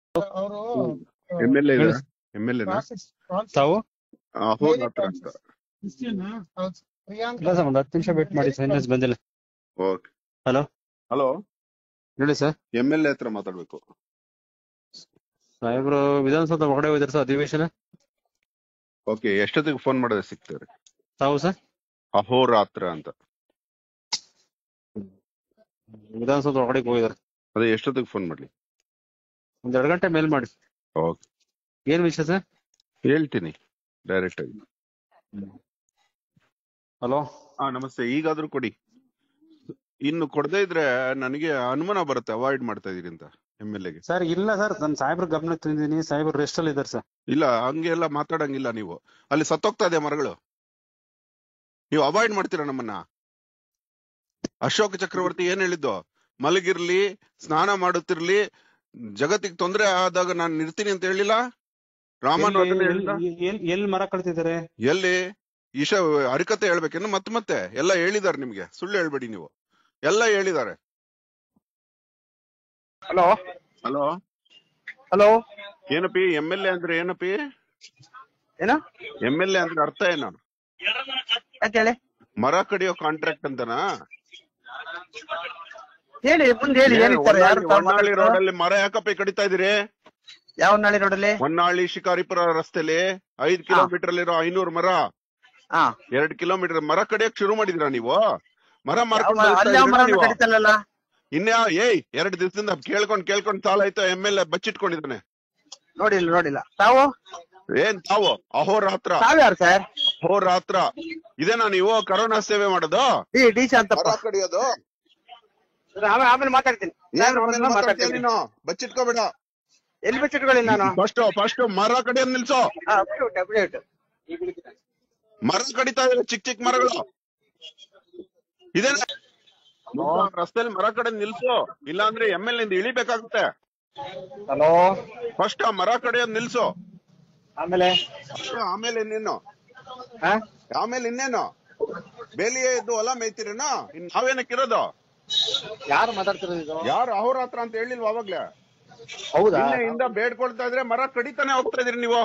ಅವರು M L A ಹೇಳಿ. M L ಎನ ತಾವು ಅಹೋರಾತ್ರ ಅಂತ ಪ್ರಿಯಾಂಕ್ ಇಲ್ಲ ಸರ್ ಒಂದು ಹತ್ತು ನಿಮಿಷ ವೇಟ್ ಮಾಡಿ ಸರ್ ಬಂದಿಲ್ಲ ಓಕೆ ಹಲೋ ಹಲೋ ಹೇಳಿ ಸರ್ ಎಮ್ ಎಲ್ ಎ ಹತ್ರ ಮಾತಾಡ್ಬೇಕು ಸಾಹೇಬ್ರು ವಿಧಾನಸೌಧ ಹೊರಗಡೆ ಹೋಗಿದ್ದಾರೆ ಸರ್ ಅಧಿವೇಶನ ಓಕೆ ಎಷ್ಟೊತ್ತಿಗೆ ಫೋನ್ ಮಾಡಿದ್ರೆ ಸಿಗ್ತಾರೆ ತಾವು ಸರ್ ಅಹೋರಾತ್ರ ಅಂತ ವಿಧಾನಸೌಧ ಹೊರಗಡೆ ಹೋಗಿದ್ದಾರೆ ಅದೇ ಎಷ್ಟೊತ್ತಿಗೆ ಫೋನ್ ಮಾಡ್ಲಿ ಒಂದ್ ಎರಡು ಗಂಟೆ ಮೇಲ್ ಮಾಡಿ ಓಕೆ ಏನ್ ವಿಷಯ ಸರ್ ಹೇಳ್ತೀನಿ ಡೈರೆಕ್ಟ್ ಆಗಿ ಹಲೋ ಹಾ ನಮಸ್ತೆ ಈಗಾದ್ರೂ ಕೊಡಿ ಇನ್ನು ಕೊಡದೇ ಇದ್ರೆ ನನಗೆ ಅನುಮಾನ ಬರುತ್ತೆ ಅವಾಯ್ಡ್ ಮಾಡ್ತಾ ಇದೀರಿ ಅಂತ ಎಮ್ ಎಲ್ ಎಗೆ ಸರ್ ಇಲ್ಲ ಸರ್ ನನ್ನ ಸಾಹೇಬ್ರ ಗಮನಕ್ಕೆ ತಂದಿದ್ದೀನಿ ಸಾಹೇಬ್ರು ರೆಸ್ಟ್ ಅಲ್ಲಿ ಇದ್ದಾರೆ ಸರ್ ಇಲ್ಲ ಹಂಗೆಲ್ಲ ಮಾತಾಡಂಗಿಲ್ಲ ನೀವು ಅಲ್ಲಿ ಸತ್ತೋಗ್ತಾ ಇದೆ ಮರಗಳು ನೀವು ಅವಾಯ್ಡ್ ಮಾಡ್ತೀರಾ ನಮ್ಮನ್ನ ಅಶೋಕ ಚಕ್ರವರ್ತಿ ಏನ್ ಹೇಳಿದ್ದು ಮಲಗಿರ್ಲಿ ಸ್ನಾನ ಮಾಡುತ್ತಿರ್ಲಿ ಜಗತ್ತಿಗೆ ತೊಂದರೆ ಆದಾಗ ನಾನು ನಿರ್ತೀನಿ ಅಂತ ಹೇಳಿಲ್ಲ ರಾಮನ್ ಅದನ್ನ ಹೇಳಿದ ಎಲ್ಲಿ ಮರ ಕಳ್ತಿದ್ದಾರೆ ಎಲ್ಲಿ ಈಶ ಹರಿಕತೆ ಹೇಳ್ಬೇಕೇನು ಮತ್ತೆ ಮತ್ತೆ ಎಲ್ಲ ಹೇಳಿದಾರೆ ನಿಮ್ಗೆ ಸುಳ್ಳು ಹೇಳ್ಬೇಡಿ ನೀವು ಎಲ್ಲ ಹೇಳಿದ್ದಾರೆ ಹಲೋ ಹಲೋ ಹಲೋ ಏನಪ್ಪಿ ಎಮ್ ಎಲ್ ಎ ಅಂದ್ರೆ ಏನಪ್ಪಿ ಏನು ಎಮ್ ಎಲ್ ಎ ಅಂದ್ರೆ ಅರ್ಥ ಏನು ಯಾಕೆ ಹೇಳಿ ಮರ ಕಡಿಯೋ ಕಾಂಟ್ರಾಕ್ಟ್ ಅಂತನಾ ಹೇಳಿ ಮುಂದೆ ಹೇಳಿ ಏನಿರ್ತಾರೆ ಯಾರು ತಾವು ಹೊನ್ನಾಳಿ ಮಾತಾಡ್ತಿರೋ? ರೋಡ್ ಅಲ್ಲಿ ಮರ ಯಾಕಪ್ಪ ಕಡಿತಾ ಇದೀರಿ ಯಾವ ನಾಳಿ ರೋಡಲ್ಲಿ ಹೊನ್ನಾಳಿ ಶಿಕಾರಿಪುರ ರಸ್ತೆಲಿ ಐದ್ ಕಿಲೋಮೀಟರ್ ಅಲ್ಲಿರೋ ಐನೂರು ಮರ ಹಾ ಎರಡ್ ಕಿಲೋಮೀಟರ್ ಮರ ಕಡಿಯಕ್ ಶುರು ಮಾಡಿದಿರಾ ನೀವು ಮರ ಯಾವ ಮಾರ್ಕೊಂಡು ಮ- ಹೋಗ್ತಾ ಅಲ್ಲಿ ಯಾವ ಇದೀರಾ ಮರ ನೀವು? ಕಡಿತಲ್ಲ ಇನ್ಯಾ ಏಯ್ ಎರಡ್ ದಿವಸದಿಂದ ಕೇಳ್ಕೊಂಡ್ ಕೇಳ್ಕೊಂಡ್ ಸಾಲ ಆಯ್ತು ಎಮ್ ಎಲ್ ಎ ಬಚ್ಚಿಟ್ಕೊಂಡಿದ್ದಾನೆ ನೋಡಿಲ್ಲ ನೋಡಿಲ್ಲ ತಾವು ಏನ್ ತಾವು ಅಹೋರಾತ್ರ ತಾವ್ಯಾರು ಸರ್ ಅಹೋರಾತ್ರ ಇದೇನಾ ನೀವು ಕರೋನಾ ಸೇವೆ ಮಾಡೋದು ಡಿ ಡಿ ಶಾಂತಪ್ಪ ಮರ ಕಡಿಯೋದು ಆಮೇಲೆ ಆಮೇಲೆ ಮಾತಾಡ್ತೀನಿ ಏನ್ ಸಾಹೇಬ್ರು ಆಮೇಲೆ ಬಂದ್ಮೇಲೆ ಮಾತಾಡ್ತೀಯ ಮಾತಾಡ್ತೀನಿ ನೀನು ಬಚ್ಚಿಟ್ಕೋಬೇಡ ಎಲ್ಲಿ ಬಿಚ್ಚಿಟ್ಕೊಳ್ಳಿ ನಾನು ಫಸ್ಟ್ ಫಸ್ಟ್ ಮರ ಕಡಿಯೋದ್ ನಿಲ್ಸೋ ಹಾ, ಬಿಟ್ಟು ಬಿಟ್ಟು ಮರ ಕಡಿತಾ ಇದಾರೆ ಚಿಕ್ಕ ಚಿಕ್ಕ ಮರಗಳು ಇದೇನ ರಸ್ತೆಯಲ್ಲಿ ಮರ ಕಡೆ ನಿಲ್ಸು ಇಲ್ಲಾಂದ್ರೆ ಎಮ್ ಎಲ್ ಇಂದ ಇಳಿಬೇಕಾಗುತ್ತೆ ಹಲೋ ಫಸ್ಟ್ ಆ ಮರ ಕಡೆಯೋದ್ ನಿಲ್ಸು ಆಮೇಲೆ ಅಷ್ಟು ಆಮೇಲೆ ಇನ್ನೇನು ಹಾ ಆಮೇಲೆ ಇನ್ನೇನು ಬೇಲಿ ಇದ್ದು ಹೊಲ ಮೇಯ್ತಿರೇನ ಇನ್ ನಾವೇನಕ್ಕಿರೋದು ಯಾರು ಮಾತಾಡ್ತಿರೋದು ಇದು ಯಾರು ಅಹೋರಾತ್ರ ಅಂತ ಹೇಳಿಲ್ವ ಅವಾಗ್ಲೇ ಹೌದಾ ಹಿಂದೆ ಬೇಡ್ಕೊಳ್ತಾ ಇದ್ರೆ ಮರ ಕಡಿತಾನೆ ಹೋಗ್ತಾ ಇದೀರಿ ನೀವು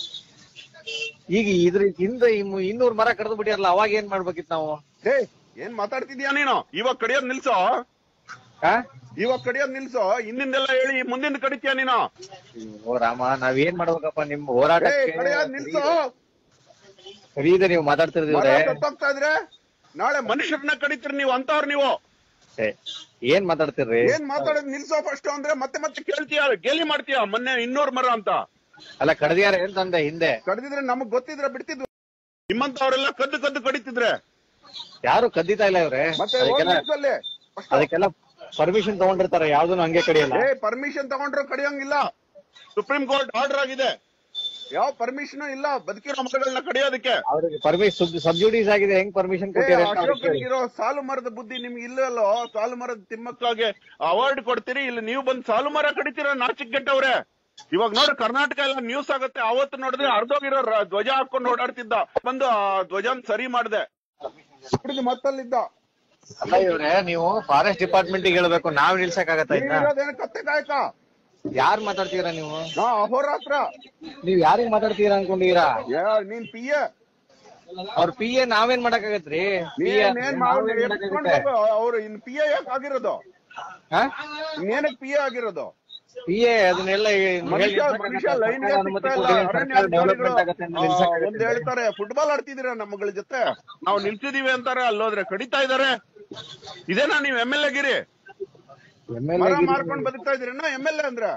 ಈಗ ಇದ್ರ ಹಿಂದೆ ಇನ್ನು- ಇನ್ನೂರ್ ಮರ ಕಡ್ದು ಬಿಟ್ಟಿರಲ್ಲ ಅವಾಗ ಏನ್ ಮಾಡ್ಬೇಕಿತ್ತು ನಾವು ಹೇ ಏನ್ ಮಾತಾಡ್ತಿದ್ಯಾ ನೀನು ಇವಾಗ ಕಡಿಯೋದ್ ನಿಲ್ಸೋ ಹಾ ಇವಾಗ ಕಡಿಯೋದ್ ನಿಲ್ಸೋ ಹಿಂದಿಂದೆಲ್ಲ ಹೇಳಿ ಮುಂದಿಂದ ಕಡಿತೀಯ ನೀನು ಓ ರಾಮ ನಾವ್ ಏನ್ ಮಾಡ್ಬೇಕಪ್ಪ ನಿಮ್ ಹೋರಾಟ ಏ ಕಡಿಯೋದ್ ನಿಲ್ಸೋ ಸರಿ ಇದೆ ನೀವು ಮರ ಮಾತಾಡ್ತಿರ್ದಿವ್ರೆ ಸತ್ತೋಗ್ತಾ ಇದ್ರೆ ನಾಳೆ ಮನುಷ್ಯರನ್ನ ಕಡಿತೀರಿ ನೀವು ಅಂತವ್ರು ನೀವು ಏನ್ ಮಾತಾಡ್ತಿರ್ರಿ ಏನ್ ಮಾತಾಡೋದ್ ನಿಲ್ಸೋ ಫಸ್ಟ್ ಅಂದ್ರೆ ಮತ್ತೆ ಮತ್ತೆ ಕೇಳ್ತೀಯ ಗೇಲಿ ಮಾಡ್ತೀಯ ಮೊನ್ನೆ ಇನ್ನೂರ್ ಮರ ಅಂತ ಅಲ್ಲ ಕಡ್ದಿಯಾರ ಏನ್ ತಂದೆ ಹಿಂದೆ ಕಡಿದಿದ್ರೆ ನಮಗ್ ಗೊತ್ತಿದ್ರೆ ಬಿಡ್ತಿದ್ವು ನಿಮ್ಮಂತವ್ರೆಲ್ಲ ಕದ್ದು ಕದ್ದು ಕಡಿತಿದ್ರೆ ಯಾರು ಕದ್ದಿತಾ ಇಲ್ಲ ಇವ್ರೆ ಮತ್ತೆ ಹೋಗ್ ಅದಕ್ಕೆಲ್ಲ ನಿಲ್ಸಲ್ಲಿ. First. ಅದಕ್ಕೆಲ್ಲ ಪರ್ಮಿಷನ್ ತಗೊಂಡಿರ್ತಾರೆ ಯಾವ್ದನ್ನು ಹಂಗೆ ಕಡಿಯಲ್ಲ ಏ ಪರ್ಮಿಷನ್ ತಗೊಂಡ್ರು ಕಡಿಯೋಂಗಿಲ್ಲ ಸುಪ್ರೀಂ ಕೋರ್ಟ್ ಆರ್ಡರ್ ಆಗಿದೆ ಯಾವ ಪರ್ಮಿಷನ್ ಇಲ್ಲ ಬದುಕಿರೋ ಮರಗಳನ್ನ ಕಡಿಯೋದಕ್ಕೆ ಅವ್ರಿಗೆ ಪರ್ಮಿಷನ್ ಸಬ್ಜುಡೀಸ್ ಆಗಿದೆ ಹೆಂಗ್ ಪರ್ಮಿಷನ್ ಏ, ಕೊಟ್ಟಿರ ಅಂತ ಅವ್ರಿಗೆ ಕೇಳಿ. ಅಶೋಕನಿಗಿರೋ ಸಾಲು ಮರದ ಬುದ್ಧಿ ನಿಮ್ಗೆ ಇಲ್ಲಲ್ಲೋ ಸಾಲು ಮರದ ತಿಮ್ಮಕ್ಕಾಗೆ ಅವಾರ್ಡ್ ಕೊಡ್ತೀರಿ ಇಲ್ಲಿ ನೀವು ಬಂದ್ ಸಾಲು ಮರ ಕಡಿತೀರ ನಾಚಿಕ್ ಗೆಟ್ಟವ್ರೆ ಇವಾಗ ನೋಡಿ ಕರ್ನಾಟಕ ಎಲ್ಲ ನ್ಯೂಸ್ ಆಗುತ್ತೆ ಅವತ್ತು ನೋಡಿದ್ರೆ ಅರ್ಧೋಗಿರೋ ರ- ಧ್ವಜ ಹಾಕೊಂಡು ಓಡಾಡ್ತಿದ್ದ ಬಂದು ಆ ಧ್ವಜನ್ ಸರಿ ಮಾಡ್ದೆ ಹಿಡಿದು ಮತ್ತಲ್ಲಿದ್ದ ಅಲ್ಲ ಇವ್ರೆ ನೀವು ಫಾರೆಸ್ಟ್ ಡಿಪಾರ್ಟ್ಮೆಂಟ್ ಹೇಳ್ಬೇಕು ನಾವ್ ನಿಲ್ಸಕ್ಕಾಗತ್ತಾ ನೀವ್ ಇದ್ನ ಇರೋದೇನು ಕತ್ತೆ ಕಾಯಕ ಯಾರ್ ಮಾತಾಡ್ತೀರಾ ನೀವು ನಾ ಅಹೋರಾತ್ರ ನೀವ್ ಯಾರಿಗ್ ಮಾತಾಡ್ತೀರಾ ಅನ್ಕೊಂಡಿದೀರಾ ಯಾ, ನೀನ್ ಪಿ ಎ ಅವ್ರ ಪಿ ಎ ನಾವೇನ್ ಮಾಡಕ್ಕಾಗತ್ರಿ ಪಿ ಎ ನೀನ್ ಅವ್ರು ಇನ್ ಪಿ ಎ ಯಾಕೆ ಆಗಿರೋದು ಇನ್ನೇನಕ್ ಪಿ ಎ ಆಗಿರೋದು ಪಿ ಎ ಅದನ್ನೆಲ್ಲ ಮನುಷ್ಯ ಮನುಷ್ಯ ಲೈನ್ ಅನುಮತಿ ಕೊಡಿ ಅರಣ್ಯ ಡೆವಲಪ್ಮೆಂಟ್ ಆಗತ್ತೆ ಅಂತ ಒಂದ್ ನಿಲ್ಸಕ್ಕಾಗತ್ತೆ. ಹೇಳ್ತಾರೆ ಫುಟ್ಬಾಲ್ ಆಡ್ತಿದೀರ ನಮ್ಮಗಳ ಜೊತೆ ನಾವು ನಿಲ್ಸಿದೀವಿ ಅಂತಾರೆ ಅಲ್ಲೋದ್ರೆ ಕಡಿತಾ ಇದಾರೆ ಇದೇನಾ ನೀವ್ ಎಮ್ ಎಲ್ ಎ ಗಿರಿ MLA ಮರ ಗಿರಿ- ಮಾರ್ಕೊಂಡ್ ಬದುಕ್ತಾ ಇದೀರೇನ ಎಮ್ ಎಲ್ ಎ ಅಂದ್ರೆ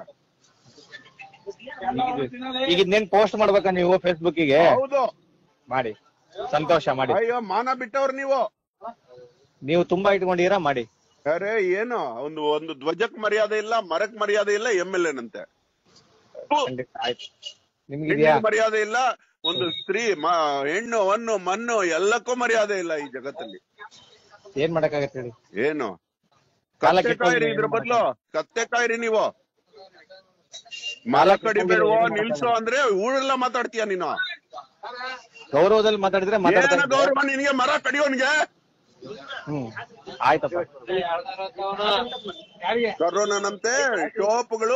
ಈಗ ಇದನ್ನೇನ್ ಪೋಸ್ಟ್ ಮಾಡ್ಬೇಕಾ ನೀವು ಫೇಸ್ಬುಕ್ ಗೆ ಹೌದು ಮಾಡಿ ಸಂತೋಷ ಮಾಡಿ ಅಯ್ಯೋ ಮಾನ ಬಿಟ್ಟವ್ರು ನೀವು ನೀವು ತುಂಬಾ ಇಟ್ಕೊಂಡಿರಾ ಮಾಡಿ ಅರೆ ಏನು ಒಂದು ಒಂದು ಧ್ವಜಕ್ ಮರ್ಯಾದೆ ಇಲ್ಲ ಮರಕ್ ಮರ್ಯಾದೆ ಇಲ್ಲ ಎಮ್ ಎಲ್ ಎನಂತೆ ಖಂಡಿತ ಆಯ್ತು ನಿಮ್ಗಿದ್ಯಾ ಹೆಣ್ಣಿಗೆ ಮರ್ಯಾದೆ ಇಲ್ಲ ಒಂದು ಸ್ತ್ರೀ ಮ- ಹೆಣ್ಣು ಹೊನ್ನು ಮಣ್ಣು ಎಲ್ಲಕ್ಕೂ ಮರ್ಯಾದೆ ಇಲ್ಲ ಈ ಜಗತ್ತಲ್ಲಿ ಏನ್ ಮಾಡಕ್ಕಾಗತ್ತೆ ಹೇಳಿ ಏನು ಕಾಲ ಕತ್ತೆ ಕೆಟ್ಟೋಗಿದೆ, ಕಾಯ್ರಿ ಏನ್ ಇದ್ರ ಬದ್ಲು ಕತ್ತೆ ಕಾಯ್ರಿ ನೀವು ಕಾಲ ಮರ ಕೆಟ್ಟೋಗಿದೆ, ಕಡಿಬೇಡುವ ಏನ್ ನಿಲ್ಸು ಅಂದ್ರೆ ಊರೆಲ್ಲ ಮಾತಾಡ್ತೀಯ ನೀನು ಗೌರವದಲ್ಲಿ ಮಾತಾಡಿದ್ರೆ ಮಾತಾಡ್ತಾ ಏನ ಇದ್ದೆ. ಗೌರವ ನಿನಗೆ ಮರ ಕಡಿಯೋನ್ಗೆ ಹ್ಮ್ ಆಯ್ತಪ್ಪ ಕರೋನಾನಂತೆ ಶೋಪ್ಗಳು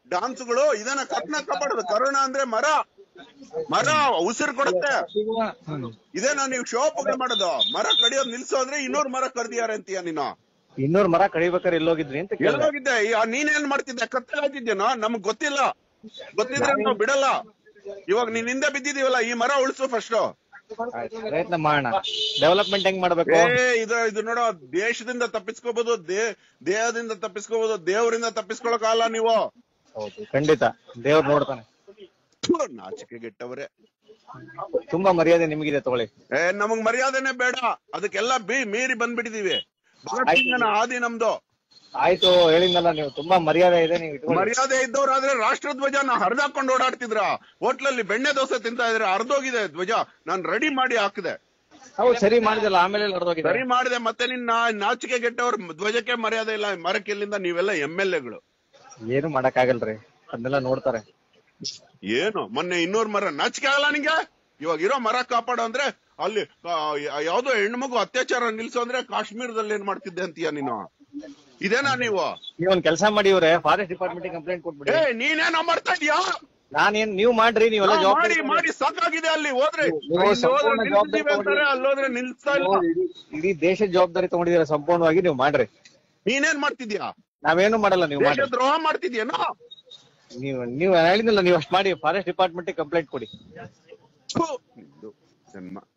ಡಾನ್ಸ್ಗಳು ಇದನ್ನ ಕತ್ನ ಕಾಪಾಡೋದು ಕರೋನಾ ಅಂದ್ರೆ ಮರ ಮರ ಉಸಿರು ಕೊಡುತ್ತೆ ಇದೇನಾ ನೀವು ಶೋಪಗಳು ಮಾಡೋದು ಮರ ಕಡಿಯೋದ್ ನಿಲ್ಸು ಅಂದ್ರೆ ಇನ್ನೂರ್ ಮರ ಕಡ್ದಿಯಾರೆ ಅಂತೀಯ ನೀನು ಇನ್ನೂರ್ ಮರ ಕಡಿಬೇಕಾದ್ರೆ ಎಲ್ಲೋಗಿದ್ರಿ ಅಂತ ಕೇಳಿದೆ ಎಲ್ಲೋಗಿದ್ದೆ ಈ- ಆ ನೀನೇನ್ ಮಾಡ್ತಿದ್ದೆ ಕತ್ತಲೆ ಹಾಕಿದ್ಯೇನೋ ನಮಗ್ ಗೊತ್ತಿಲ್ಲ ಗೊತ್ತಿದ್ರೆ ನಾವು ಬಿಡಲ್ಲ ಇವಾಗ ನೀನ್ ಹಿಂದೆ ಬಿದ್ದಿದೀವಲ್ಲ ಈ ಮರ ಉಳಿಸು ಫಸ್ಟ್ ಆಯ್ತು, ಪ್ರಯತ್ನ ಮಾಡೋಣ ಡೆವಲಪ್ಮೆಂಟ್ ಹೆಂಗ್ ಮಾಡ್ಬೇಕು ಏ ಇದು ಇದು ನೋಡೋ ದೇಶದಿಂದ ತಪ್ಪಿಸ್ಕೋಬಹುದು ದೇ ದೇಹದಿಂದ ತಪ್ಪಿಸ್ಕೋಬಹುದು ದೇವರಿಂದ ತಪ್ಪಿಸ್ಕೊಳಕಾಗಲ್ಲ ನೀವು ಹೌದು ಖಂಡಿತ ದೇವ್ರು ನೋಡ್ತಾನೆ ಥು, ನಾಚಿಕೆ ಗೆಟ್ಟವ್ರೆ ತುಂಬಾ ಮರ್ಯಾದೆ ನಿಮಗಿದೆ ತಗೊಳ್ಳಿ ಏ ನಮಗ್ ಮರ್ಯಾದೆನೆ ಬೇಡ ಅದಕ್ಕೆಲ್ಲ ಬಿ ಮೀರಿ ಬಂದ್ಬಿಟ್ಟಿದೀವಿ ಭಗತ್ಸಿಂಗನ ಆದಿ ನಮ್ದು ಆಯ್ತು ಹೇಳಿದ್ನಲ್ಲ ನೀವು ತುಂಬಾ ಮರ್ಯಾದೆ ಇದೆ ನೀವು ಇಟ್ಕೊಳ್ಳಿ ಮರ್ಯಾದೆ ಇದ್ದವ್ರಾದ್ರೆ ರಾಷ್ಟ್ರ ಧ್ವಜನ ಹರಿದಾಕೊಂಡು ಓಡಾಡ್ತಿದ್ರ ಹೋಟ್ಲಲ್ಲಿ ಬೆಣ್ಣೆ ದೋಸೆ ತಿಂತಾ ಇದ್ರೆ ಹರಿದೋಗಿದೆ ಧ್ವಜ ನಾನ್ ರೆಡಿ ಮಾಡಿ ಹಾಕಿದೆ ಹೌದು ಸರಿ ಮಾಡಿದಲ್ಲ ಆಮೇಲೆ ನಡೆದೋಗಿದೆ ಸರಿ ಮಾಡಿದೆ ಮತ್ತೆ ನಿನ್ನ ನಾಚಿಕೆ ಗೆಟ್ಟವ್ರ ಧ್ವಜಕ್ಕೆ ಮರ್ಯಾದೆ ಇಲ್ಲ ಮರಕ್ಕೆಲ್ಲಿಂದ ನೀವೆಲ್ಲ ಎಂ ಎಲ್ ಎಗಳು ಏನು ಮಾಡಕ್ ಆಗಲ್ರಿ ಅದನ್ನೆಲ್ಲ ನೋಡ್ತಾರೆ ಏನು ಮೊನ್ನೆ ಇನ್ನೂರ್ ಮರ ನಾಚಿಕೆ ಆಗಲ್ಲ ನಿಂಗೆ ಇವಾಗ ಇರೋ ಮರ ಕಾಪಾಡೋ ಅಂದ್ರೆ ಅಲ್ಲಿ ಆ, ಯಾವ್ದೋ ಹೆಣ್ಮಗು ಅತ್ಯಾಚಾರ ನಿಲ್ಸು ಅಂದ್ರೆ ಕಾಶ್ಮೀರದಲ್ಲಿ ಏನ್ ಮಾಡ್ತಿದ್ದೆ ಅಂತೀಯ ನೀನು ಇದೇನಾ ನೀವು ನೀವ್ ಒಂದ್ ಕೆಲಸ ಮಾಡಿ ಇವ್ರೆ ಫಾರೆಸ್ಟ್ ಡಿಪಾರ್ಟ್ಮೆಂಟ್ ಕಂಪ್ಲೇಂಟ್ ಕೊಟ್ಬಿಡಿ ಏ ನೀನೇನೋ ಮಾಡ್ತಾ ಇದೀಯಾ ನಾನೇನ್ ನೀವ್ ಮಾಡ್ರಿ ನೀವೆಲ್ಲ ನಾವ್ ಮಾಡಿ ಜವಾಬ್ದಾರಿ ಮಾಡಿ ಸಾಕಾಗಿದೆ ಅಲ್ಲಿ ಹೋದ್ರೆ ನೀವು ಇಲ್ಲಿ ಹೋದ್ರೆ ಸಂಪೂರ್ಣ ನಿಲ್ಸ್ತೀವಿ ಜವಾಬ್ದಾರಿ ಅಂತಾರೆ ಅಲ್ಲೋದ್ರೆ ನಿಲ್ಸ್ತಾ ಇಲ್ಲ ಇಡೀ- ಇಡೀ ದೇಶದ ಜವಾಬ್ದಾರಿ ತಗೊಂಡಿದ್ದೀರಾ ಸಂಪೂರ್ಣವಾಗಿ ನೀವು ಮಾಡ್ರಿ ನೀನೇನ್ ಮಾಡ್ತಿದ್ಯಾ ನಾವೇನು ಮಾಡಲ್ಲ ನೀವು ದೇಶ ಮಾಡ್ರಿ ದ್ರೋಹ ಮಾಡ್ತಿದ್ಯೇನೋ ನೀವು ನೀವು ಹೇಳಿದ್ನಲ್ಲ ನೀವು ಅಷ್ಟ್ ಮಾಡಿ ಫಾರೆಸ್ಟ್ ಡಿಪಾರ್ಟ್ಮೆಂಟ್ ಕಂಪ್ಲೇಂಟ್ ಕೊಡಿ ಥು, ನಿಂದು ಜನ್ಮ